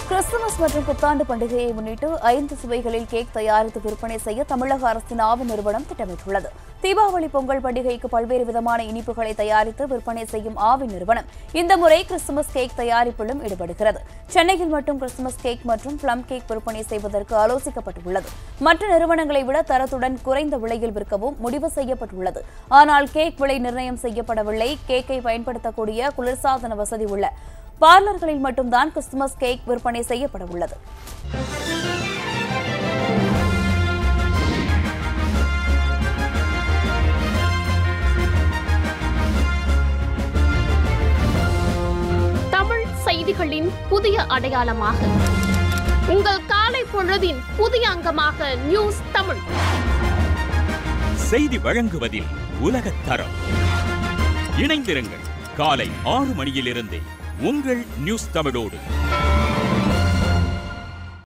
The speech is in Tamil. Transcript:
கிறிஸ்துமஸ் மற்றும் புத்தாண்டு பண்டிகையை முன்னிட்டு ஐந்து சுவைகளில் கேக் தயாரித்து விற்பனை செய்ய தமிழக அரசின் ஆவு நிறுவனம் திட்டமிட்டுள்ளது தீபாவளி பொங்கல் பண்டிகைக்கு பல்வேறு விதமான இனிப்புகளை தயாரித்து விற்பனை செய்யும் ஆவி நிறுவனம் இந்த முறை கிறிஸ்துமஸ் கேக் தயாரிப்பிலும் ஈடுபடுகிறது சென்னையில் மட்டும் கிறிஸ்துமஸ் கேக் மற்றும் பிளம் கேக் விற்பனை செய்வதற்கு ஆலோசிக்கப்பட்டுள்ளது மற்ற நிறுவனங்களை விட தரத்துடன் குறைந்த விலையில் விற்கவும் முடிவு செய்யப்பட்டுள்ளது ஆனால் கேக் விலை நிர்ணயம் செய்யப்படவில்லை கேக்கை பயன்படுத்தக்கூடிய குளிர்சாதன வசதி உள்ள பார்லர்களில் மட்டும்தான் கிறிஸ்துமஸ் கேக் விற்பனை செய்யப்பட உள்ளது தமிழ் செய்திகளின் புதிய அடையாளமாக உங்கள் காலை பொழுதின் புதிய அங்கமாக நியூஸ் தமிழ் செய்தி வழங்குவதில் உலகத் தரம் இணைந்திருங்கள் காலை ஆறு மணியிலிருந்தே உங்கள் நியூஸ் தமிழோடு